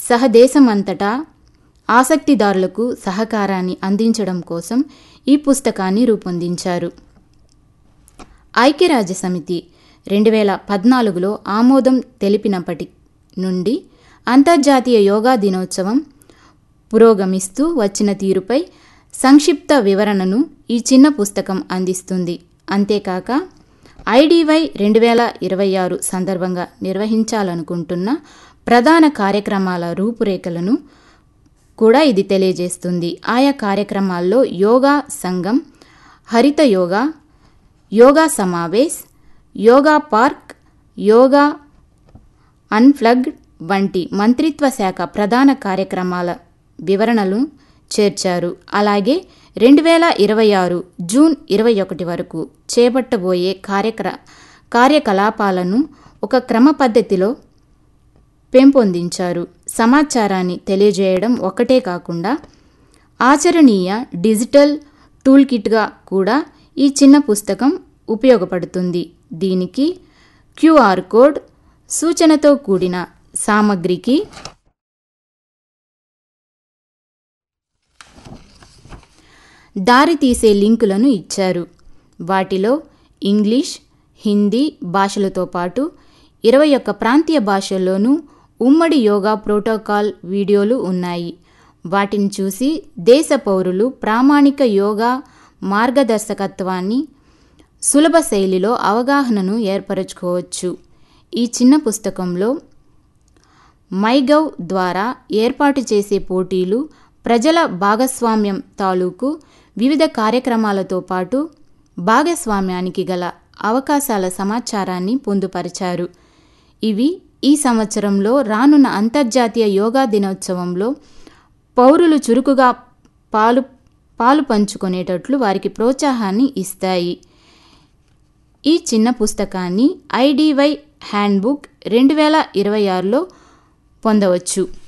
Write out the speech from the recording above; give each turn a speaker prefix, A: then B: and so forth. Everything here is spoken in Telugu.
A: సహదేశమంతటా ఆసక్తిదారులకు సహకారాన్ని అందించడం కోసం ఈ పుస్తకాన్ని రూపొందించారు ఐక్యరాజ్య సమితి రెండు వేల పద్నాలుగులో ఆమోదం తెలిపినప్పటి నుండి అంతర్జాతీయ యోగా దినోత్సవం పురోగమిస్తూ వచ్చిన తీరుపై సంక్షిప్త వివరణను ఈ చిన్న పుస్తకం అందిస్తుంది అంతేకాక ఐడివై రెండు వేల ఇరవై ఆరు సందర్భంగా నిర్వహించాలనుకుంటున్న ప్రధాన కార్యక్రమాల రూపురేఖలను కూడా ఇది తెలియజేస్తుంది ఆయా కార్యక్రమాల్లో యోగా సంఘం హరిత యోగా యోగా సమావేశ్ యోగా పార్క్ యోగా అన్ఫ్లగ్డ్ వంటి మంత్రిత్వ శాఖ ప్రధాన కార్యక్రమాల వివరణలు చేర్చారు అలాగే రెండు వేల ఇరవై ఆరు జూన్ ఇరవై ఒకటి వరకు చేపట్టబోయే కార్యక్ర కార్యకలాపాలను ఒక క్రమ పద్ధతిలో పెంపొందించారు సమాచారాన్ని తెలియజేయడం ఒక్కటే కాకుండా ఆచరణీయ డిజిటల్ టూల్ కిట్గా కూడా ఈ చిన్న పుస్తకం ఉపయోగపడుతుంది దీనికి క్యూఆర్ కోడ్ సూచనతో కూడిన సామగ్రికి దారితీసే లింకులను ఇచ్చారు వాటిలో ఇంగ్లీష్ హిందీ భాషలతో పాటు ఇరవై ఒక్క ప్రాంతీయ భాషల్లోనూ ఉమ్మడి యోగా ప్రోటోకాల్ వీడియోలు ఉన్నాయి వాటిని చూసి దేశ పౌరులు ప్రామాణిక యోగా మార్గదర్శకత్వాన్ని సులభ శైలిలో అవగాహనను ఏర్పరచుకోవచ్చు ఈ చిన్న పుస్తకంలో మైగవ్ ద్వారా ఏర్పాటు చేసే పోటీలు ప్రజల భాగస్వామ్యం తాలూకు వివిధ కార్యక్రమాలతో పాటు భాగస్వామ్యానికి గల అవకాశాల సమాచారాన్ని పొందుపరిచారు ఇవి ఈ సంవత్సరంలో రానున్న అంతర్జాతీయ యోగా దినోత్సవంలో పౌరులు చురుకుగా పాలు పాలు పంచుకునేటట్లు వారికి ప్రోత్సాహాన్ని ఇస్తాయి ఈ చిన్న పుస్తకాన్ని ఐడివై హ్యాండ్బుక్ రెండు వేల ఇరవై ఆరులో పొందవచ్చు